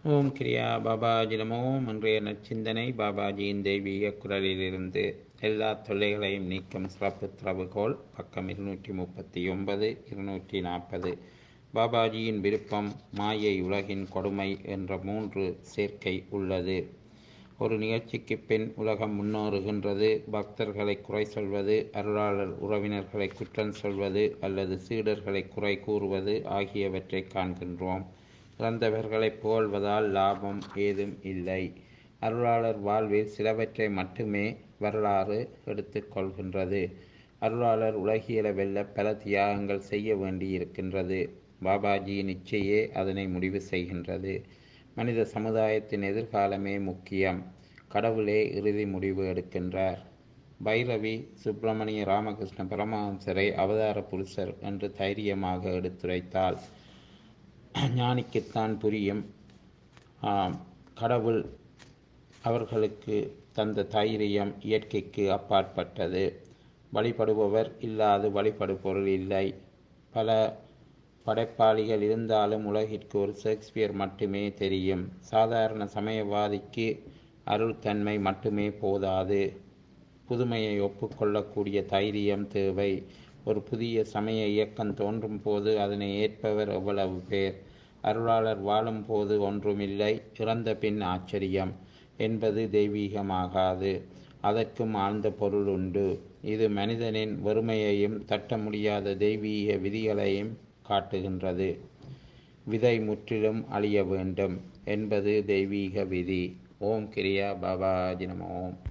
ஓம் கிரியா பாபாஜி நமோ இன்றைய நற்சிந்தனை பாபாஜியின் தெய்வீக குரலிலிருந்து எல்லா தொல்லைகளையும் நீக்கும் சிறப்பு திறவுகோல் பக்கம் இருநூற்றி முப்பத்தி ஒன்பது இருநூற்றி நாற்பது பாபாஜியின் விருப்பம் மாயை உலகின் கொடுமை என்ற மூன்று சேர்க்கை உள்ளது ஒரு நிகழ்ச்சிக்கு பின் உலகம் முன்னேறுகின்றது பக்தர்களை குறை சொல்வது அருளாளர் உறவினர்களை குற்றம் சொல்வது அல்லது சீடர்களை குறை கூறுவது ஆகியவற்றை காண்கின்றோம் இறந்தவர்களை புகழ்வதால் லாபம் ஏதும் இல்லை அருளாளர் வாழ்வில் சிலவற்றை மட்டுமே வரலாறு எடுத்துக்கொள்கின்றது அருளாளர் உலகியல வெல்ல பல தியாகங்கள் செய்ய வேண்டியிருக்கின்றது பாபாஜியின் இச்சையே அதனை முடிவு செய்கின்றது மனித சமுதாயத்தின் எதிர்காலமே முக்கியம் கடவுளே இறுதி முடிவு எடுக்கின்றார் பைரவி சுப்பிரமணிய ராமகிருஷ்ண பரமஹம்சரை அவதார புருஷர் என்று தைரியமாக எடுத்துரைத்தாள் ஞானிக்குத்தான் புரியும் கடவுள் அவர்களுக்கு தந்த தைரியம் இயற்கைக்கு அப்பாற்பட்டது வழிபடுபவர் இல்லாது வழிபடுபொருள் இல்லை பல படைப்பாளிகள் இருந்தாலும் உலகிற்கு ஒரு ஷேக்ஸ்பியர் மட்டுமே தெரியும் சாதாரண சமயவாதிக்கு அருள் தன்மை மட்டுமே போதாது புதுமையை ஒப்புக்கொள்ளக்கூடிய தைரியம் தேவை ஒரு புதிய சமய இயக்கம் தோன்றும் போது அதனை ஏற்பவர் எவ்வளவு பேர் அருளாளர் வாழும் போது ஒன்றுமில்லை இறந்த பின் ஆச்சரியம் என்பது தெய்வீகமாகாது அதற்கும் ஆழ்ந்த பொருள் உண்டு இது மனிதனின் வறுமையையும் தட்ட முடியாத தெய்வீக விதிகளையும் காட்டுகின்றது விதை முற்றிலும் அழிய வேண்டும் என்பது தெய்வீக விதி ஓம் கிரியா பாபாஜி நம ஓம்